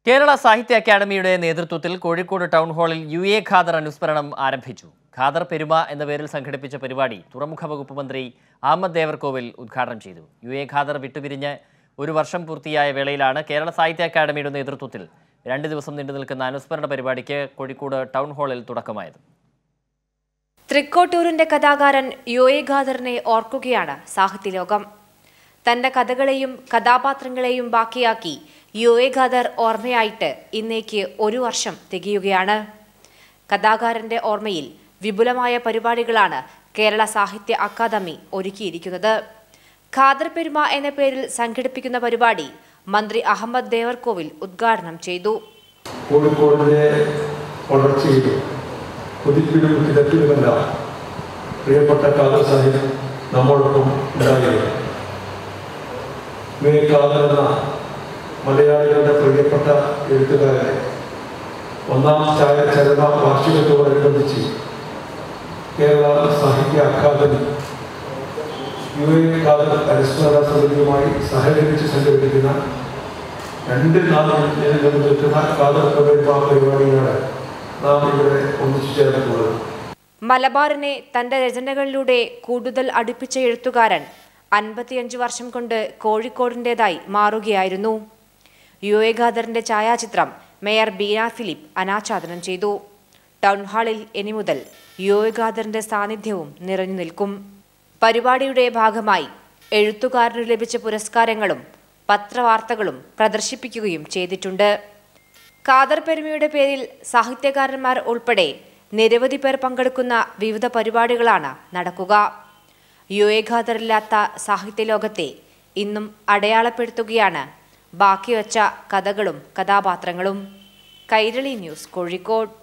കേരള സാഹിത്യ അക്കാദമിയുടെ നേതൃത്വത്തിൽ കോഴിക്കോട് ടൗൺ ഹാളിൽ യു എ ഖാദർ അനുസ്മരണം ആരംഭിച്ചു ഖാദർ പെരുമ എന്ന പേരിൽ സംഘടിപ്പിച്ച പരിപാടി തുറമുഖ വകുപ്പ് മന്ത്രി അഹമ്മദ് ദേവർകോവിൽ ഉദ്ഘാടനം ചെയ്തു യു എ ഖാദർ വിട്ടുപിരിഞ്ഞ് ഒരു വർഷം പൂർത്തിയായ വേളയിലാണ് കേരള സാഹിത്യ അക്കാദമിയുടെ നേതൃത്വത്തിൽ രണ്ട് ദിവസം നീണ്ടു നിൽക്കുന്ന അനുസ്മരണ പരിപാടിക്ക് കോഴിക്കോട് ടൗൺ ഹാളിൽ തുടക്കമായത് തൃക്കോട്ടൂരിന്റെ കഥാകാരൻ യു എ ഖാദറിനെ ഓർക്കുകയാണ് സാഹിത്യലോകം തന്റെ കഥകളെയും കഥാപാത്രങ്ങളെയും ബാക്കിയാക്കി യു എ ഖാദർ ഓർമ്മയായിട്ട് ഇന്നേക്ക് ഒരു വർഷം തികയുകയാണ് കഥാകാരന്റെ ഓർമ്മയിൽ വിപുലമായ പരിപാടികളാണ് കേരള സാഹിത്യ അക്കാദമി ഒരുക്കിയിരിക്കുന്നത് ഖാദർ പെരുമ എന്ന പേരിൽ സംഘടിപ്പിക്കുന്ന പരിപാടി മന്ത്രി അഹമ്മദ് ദേവർകോവിൽ ഉദ്ഘാടനം ചെയ്തു കോഴിക്കോടിൻ്റെ വളർച്ചയിലും കുതിപ്പിലും കിടപ്പിലുമെല്ലാം പ്രിയപ്പെട്ട കാദർ സാഹിബ് നമ്മോടൊപ്പം ഉണ്ടായിരുന്നു മേ കാദർ എന്ന മലയാളികളുടെ പ്രിയപ്പെട്ട എഴുത്തുകാരനെ ഒന്നാം ചായ ചരമ വാർഷികത്തോടനുബന്ധിച്ച് കേരള സാഹിത്യ അക്കാദമി യു എ ഖാദർ അനുസ്മരണ സമിതിയുമായി സഹകരിച്ച് സംഘടിപ്പിക്കുന്ന രണ്ട് നാളുകൾ നിൽക്കുന്ന ഖാദർ പ്രവേശ പരിപാടിയാണ് നാം ഇവിടെ ഒന്നിച്ചു ചേർന്നിട്ടുള്ളത് മലബാറിനെ തന്റെ രചനകളിലൂടെ കൂടുതൽ അടുപ്പിച്ച എഴുത്തുകാരൻ അൻപത്തിയഞ്ച് വർഷം കൊണ്ട് കോഴിക്കോടിൻ്റെതായി മാറുകയായിരുന്നു യു എ ഖാദറിന്റെ ഛായാചിത്രം മേയർ ബീന ഫിലിപ്പ് അനാച്ഛാദനം ചെയ്തു ടൗൺ ഹാളിൽ ഇനി മുതൽ യു എ ഖാദറിന്റെ സാന്നിധ്യവും നിറഞ്ഞു നിൽക്കും പരിപാടിയുടെ ഭാഗമായി എഴുത്തുകാരന് ലഭിച്ച പുരസ്കാരങ്ങളും പത്രവാർത്തകളും പ്രദർശിപ്പിക്കുകയും ചെയ്തിട്ടുണ്ട് ഖാദർ പെരുമയുടെ പേരിൽ സാഹിത്യകാരന്മാർ ഉൾപ്പെടെ നിരവധി പേർ പങ്കെടുക്കുന്ന വിവിധ പരിപാടികളാണ് നടക്കുക യു എ ഖാദറില്ലാത്ത സാഹിത്യലോകത്തെ ഇന്നും അടയാളപ്പെടുത്തുകയാണ് ബാക്കിവച്ച കഥകളും കഥാപാത്രങ്ങളും കൈരളി ന്യൂസ് കോഴിക്കോട്